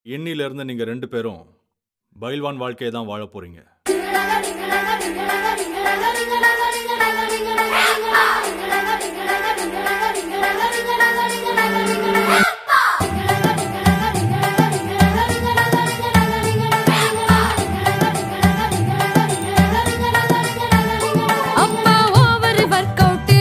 இன்னிலிருந்து நீங்க ரெண்டு பேரும் பயில்வான் வாழ்க்கையை தான் வாழ போறீங்க அப்பா ஓவர் ஒர்க் அவுட்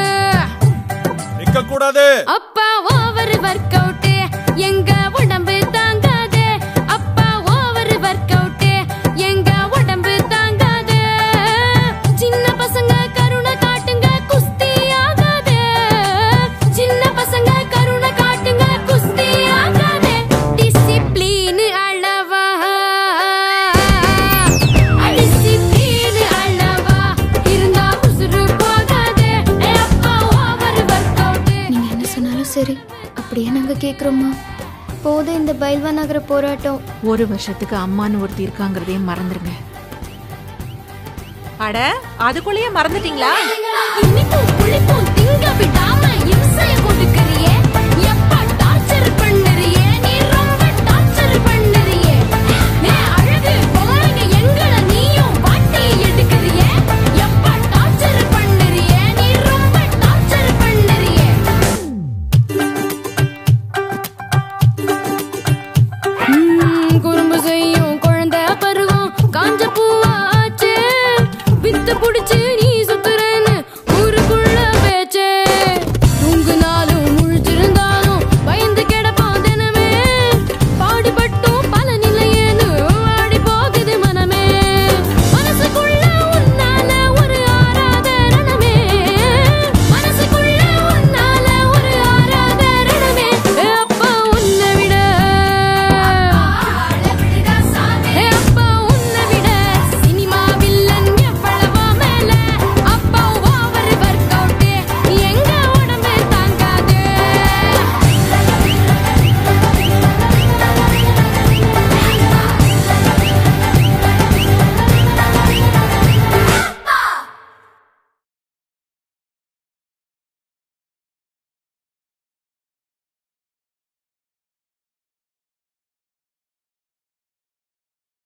நிக்க கூடாது அப்பா ஓவர் ஒர்க் அவுட் எங்க உடம்பு தாங்காது அப்பா ஓவர் ஒர்க் அவுட் எங்க உடம்பு தாங்காது சின்ன பசங்க கருணை காட்டுங்க குஸ்தி ஆகாது சின்ன பசங்க கருணை காட்டுங்க குஸ்தி ஆகாது டிசிப்ளின் அளவா டிசிப்ளின் அளவா இருந்தா உசுறு போகாது ஏ அப்பா ஓவர் ஒர்க் அவுட் நீங்க என்ன சொன்னாலும் சரி அப்படியே நாங்க கேக்குறோமா போதும் இந்த பைல்வா நகர போராட்டம் ஒரு வருஷத்துக்கு அம்மான்னு ஒருத்தி இருக்காங்கிறதையும் மறந்துருங்க அட அதுக்குள்ளேயே மறந்துட்டீங்களா இனிப்பும் புளிப்பும் திங்க விடாம இம்சைய கொடுக்கறியே